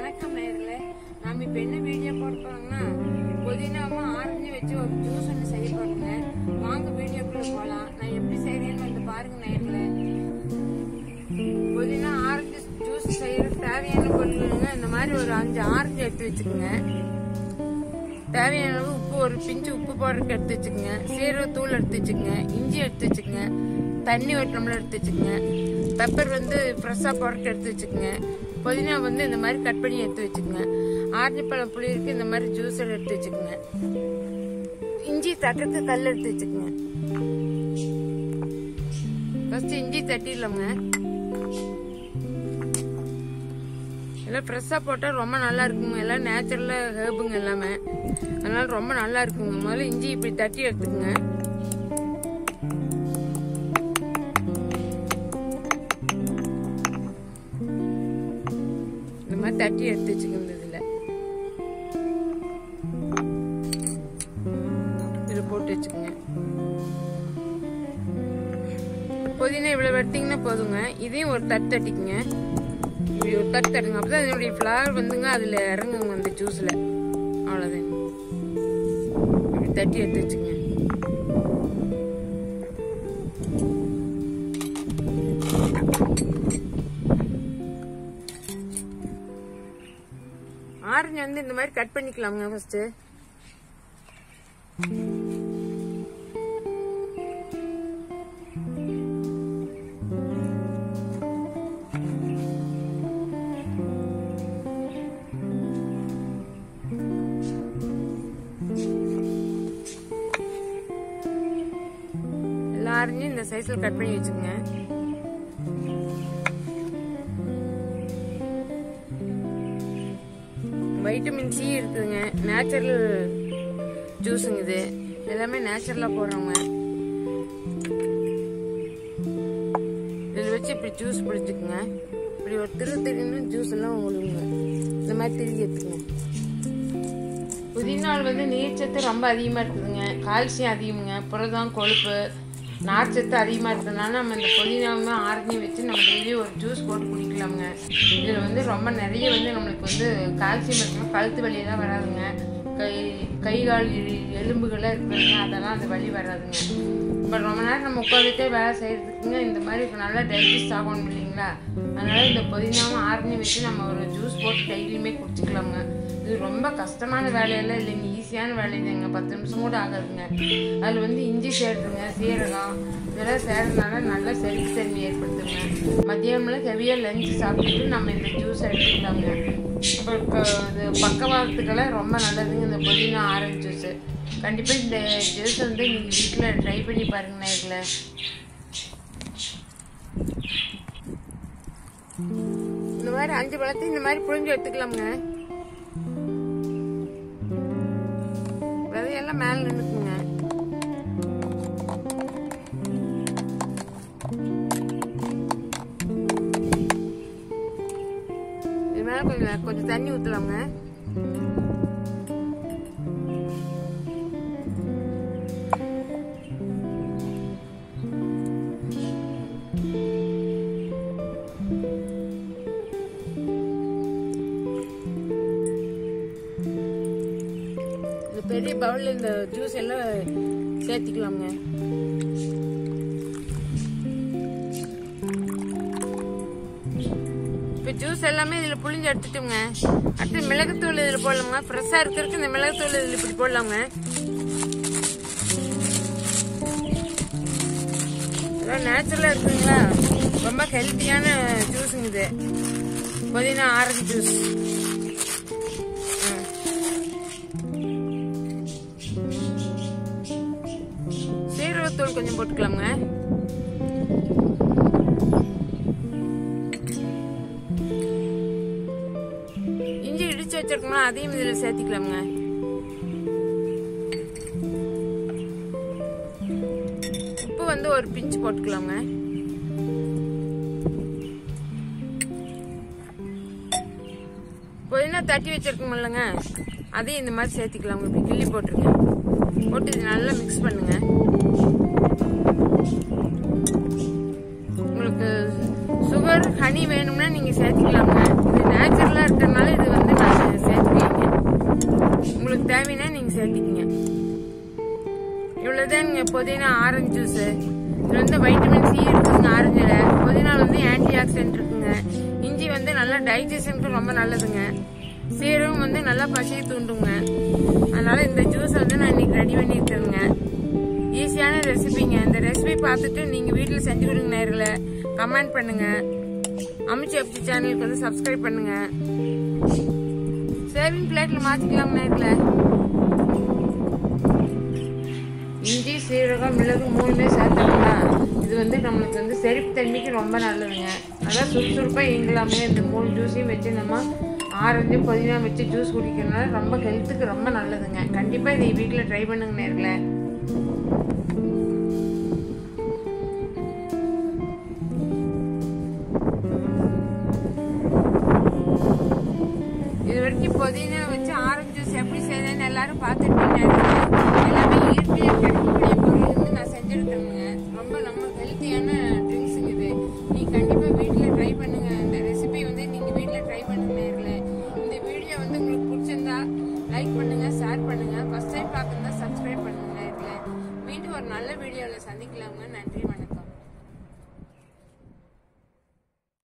வணக்கம் நேர்களே நாம இப்ப என்ன வீடியோ போட போறோம்னா புதினாவும் ஆரஞ்சு வச்சு ஒரு ஜூஸ் ஒன்று செய்ய போறோங்க வாங்க வீடியோக்குள்ள போலாம் நான் எப்படி செய்யறேன்னு வந்து பாருங்க நேர்களே புதினா ஆரஞ்சு ஜூஸ் செய்யறதுக்கு தேவையான பொருளுங்க இந்த மாதிரி ஒரு அஞ்சு ஆரஞ்சு எடுத்து வச்சுக்கோங்க தேவையான அளவு உப்பு ஒரு பிஞ்சு உப்பு போடுறதுக்கு எடுத்து வச்சுக்கோங்க சீரகத்தூள் எடுத்து வச்சுக்கோங்க இஞ்சி எடுத்து வச்சுக்கோங்க தண்ணி ஒரு டம்ளர் எடுத்து வச்சுக்கோங்க பெப்பர் வந்து ஃப்ரெஷ்ஷாக போடுறதுக்கு எடுத்து வச்சுக்கோங்க புதினா வந்து இந்த மாதிரி கட் பண்ணி எடுத்து வச்சுக்கோங்க ஆரஞ்சு பழம் புளியிருக்கு இந்த மாதிரி ஜூஸ் எடுத்து வச்சுக்கோங்க இஞ்சி தட்டுறதுக்கு கல் எடுத்து வச்சுக்கோங்க ஃபர்ஸ்ட் இஞ்சி தட்டிடலாங்க எல்லாம் ஃப்ரெஷ்ஷாக போட்டால் ரொம்ப நல்லா இருக்குங்க எல்லாம் நேச்சுரலாக ஹேர்புங்க எல்லாமே அதனால ரொம்ப நல்லா இருக்குங்க முதல்ல இஞ்சி இப்படி தட்டி எடுத்துக்கோங்க இந்த மாதிரி தட்டி எடுத்து வச்சுக்கோங்க இதில் இதில் போட்டு வச்சுக்கோங்க புதினா இவ்வளோ எடுத்தீங்கன்னா போதுங்க இதையும் ஒரு தட்டு தட்டிக்குங்க இப்படி ஒரு தட்டு தட்டுங்க அப்பதான் இதனுடைய ஃப்ளவர் வந்துங்க அதில் இறங்குங்க அந்த ஜூஸில் அவ்வளோதான் இப்படி தட்டி எடுத்து வச்சுங்க ஆரஞ்சு வந்து இந்த மாதிரி கட் பண்ணிக்கலாங்க ஃபர்ஸ்ட் எல்லா ஆரஞ்சும் இந்த சைஸ்ல கட் பண்ணி வச்சுக்கோங்க வைட்டமின் சி இருக்குதுங்க நேச்சுரல் ஜூஸுங்க இது எல்லாமே நேச்சுரலா போடுறவங்க இதில் வச்சு இப்படி ஜூஸ் பிடிச்சிக்குங்க இப்படி ஒரு திரு திரின்னு ஜூஸ் எல்லாம் உங்களுக்கு இந்த மாதிரி திருகி எடுத்துக்கங்க புதினால் வந்து நீர்ச்சத்து ரொம்ப அதிகமாக இருக்குதுங்க கால்சியம் அதிகமுங்க புரதம் கொழுப்பு நார்ச்சத்து அதிகமாக இருக்கிறதுனால நம்ம இந்த புதினாவும் ஆரஞ்சு வச்சு நம்ம டெய்லி ஒரு ஜூஸ் போட்டு குடிக்கலாமுங்க இதில் வந்து ரொம்ப நிறைய வந்து நம்மளுக்கு வந்து கால்சியம் இருக்குன்னா கழுத்து வலியெல்லாம் வராதுங்க கை கை கால் எ- எலும்புகள்லாம் இருக்குதுங்க அதெல்லாம் அந்த வலி வராதுங்க இப்போ ரொம்ப நேரம் நம்ம உட்காந்துட்டே வேலை செய்யறதுக்குங்க இந்த மாதிரி இப்ப நல்லா டைஜஸ்ட் ஆகணும் இல்லைங்களா அதனால இந்த புதினாவும் ஆரஞ்சு வச்சு நம்ம ஒரு ஜூஸ் போட்டு டெய்லியுமே குடிச்சிக்கலாமுங்க இது ரொம்ப கஷ்டமான வேலையெல்லாம் இல்லைங்க ஈஸியான வேலைங்க பத்து நிமிஷம் கூட ஆகாதுங்க அதில் வந்து இஞ்சி சேர்த்துங்க சீரகம் இதெல்லாம் சேர்றதுனால நல்ல செரித்தன்மை ஏற்படுத்துங்க மதியானம்லாம் ஹெவியாக லஞ்சு சாப்பிட்டுட்டு நம்ம இந்த ஜூஸ் எடுத்துக்கலாங்க அப்புறம் க- இது பக்கவாதத்துக்கெல்லாம் ரொம்ப நல்லதுங்க இந்த புதினா ஆரஞ்சு ஜூஸு கண்டிப்பாக இந்த ஜூஸ் வந்து நீங்கள் வீட்டில் ட்ரை பண்ணி பாருங்க நேரில் இந்த மாதிரி அஞ்சு பழத்தை இந்த மாதிரி புழிஞ்சு எடுத்துக்கலாமுங்க விதையெல்லாம் மேலே நின்றுக்குங்க இது மேலே கொஞ்சம் கொஞ்சம் தண்ணி ஊற்றலாமுங்க இந்த பெரிய பவுல்ல இந்த ஜூஸ் எல்லாம் சேர்த்திக்கலாமுங்க இப்போ ஜூஸ் எல்லாமே இதில் புளிஞ்சு எடுத்துட்டோங்க அடுத்து மிளகுத்தூள் இதில் போடலாமுங்க ஃப்ரெஷ்ஷாக இருக்கிறதுக்கு இந்த மிளகுத்தூள் இதில் இப்படி போடலாமுங்க எல்லாம் நேச்சுரலாக இருக்குங்களா ரொம்ப ஹெல்த்தியான ஜூஸுங்க இது புதினா ஆரஞ்சு ஜூஸ் சீரகத்தூள் கொஞ்சம் போட்டுக்கலாமுங்க இஞ்சி இடிச்சு வச்சிருக்கோம்னா அதையும் இதில் சேர்த்திக்கலாமுங்க உப்பு வந்து ஒரு பிஞ்சு போட்டுக்கலாமுங்க புதினா தட்டி வச்சிருக்கோம் இல்லைங்க அதையும் இந்த மாதிரி சேர்த்திக்கலாமுங்க இப்படி கிள்ளி போட்டுருங்க போட்டு இது நல்லா மிக்ஸ் பண்ணுங்க உங்களுக்கு சுகர் ஹனி வேணும்னா நீங்க சேர்த்துக்கலாங்க இது நேச்சுரலா இருக்கிறதுனால இது வந்து சேர்த்திக்கிங்க இவ்வளோதாங்க புதினா ஆரஞ்சு ஜூஸ் இது வந்து வைட்டமின் சி இருக்குங்க ஆரஞ்சில் புதினா வந்து ஆன்டி ஆக்சிடென்ட் இருக்குங்க இஞ்சி வந்து நல்லா டைஜஷனுக்கு ரொம்ப நல்லதுங்க சீரகம் வந்து நல்லா பசியை தூண்டுங்க அதனால இந்த ஜூஸ் வந்து நான் இன்னைக்கு ரெடி பண்ணியிருக்கேங்க ஈஸியான ரெசிபிங்க இந்த ரெசிபி பார்த்துட்டு நீங்கள் வீட்டில் செஞ்சு கொடுங்க நேரில் கமெண்ட் பண்ணுங்க அமிச்சி அப்சி சேனலுக்கு வந்து சப்ஸ்கிரைப் பண்ணுங்க சேவிங் பிளேட்டில் மாற்றிக்கலாம் நேரில் இஞ்சி சீரகம் மிளகு மூணுமே சேர்த்தோம்னா இது வந்து நம்மளுக்கு வந்து செரிப்பு தன்மைக்கு ரொம்ப நல்லதுங்க அதான் சுறுசுறுப்பாக இயங்கலாமே இந்த மூணு ஜூஸையும் வச்சு நம்ம ஆரஞ்சு புதினா வச்சு ஜூஸ் குடிக்கிறதுனால ரொம்ப ஹெல்த்துக்கு ரொம்ப நல்லதுங்க கண்டிப்பாக இதை வீட்டில் ட்ரை பண்ணுங்க நேரில் இது வரைக்கும் புதினா வச்சு ஆரஞ்சு ஜூஸ் எப்படி செய்யணும்னு எல்லாரும் பார்த்துருப்பீங்க எல்லாமே இயற்கையாக கிடைக்கக்கூடிய பொருள் வந்து நான் செஞ்சுருக்கேங்க ரொம்ப நம்ம ஹெல்த்தியான ட்ரிங்க்ஸுங்க இது நீங்கள் கண்டிப்பாக வீட்டில் ட்ரை பண்ணுங்க இந்த ரெசிபி வந்து நீங்கள் வீட்டில் ட்ரை பண்ணுங்க நேரில் இந்த வீடியோ வந்து உங்களுக்கு பிடிச்சிருந்தா லைக் பண்ணுங்க ஷேர் பண்ணுங்க ஃபர்ஸ்ட் டைம் பார்க்குறதா சப்ஸ்கிரைப் பண்ணுங்க நேரில் மீண்டும் ஒரு நல்ல வீடியோவில் சந்திக்கலாங்க நன்றி வணக்கம்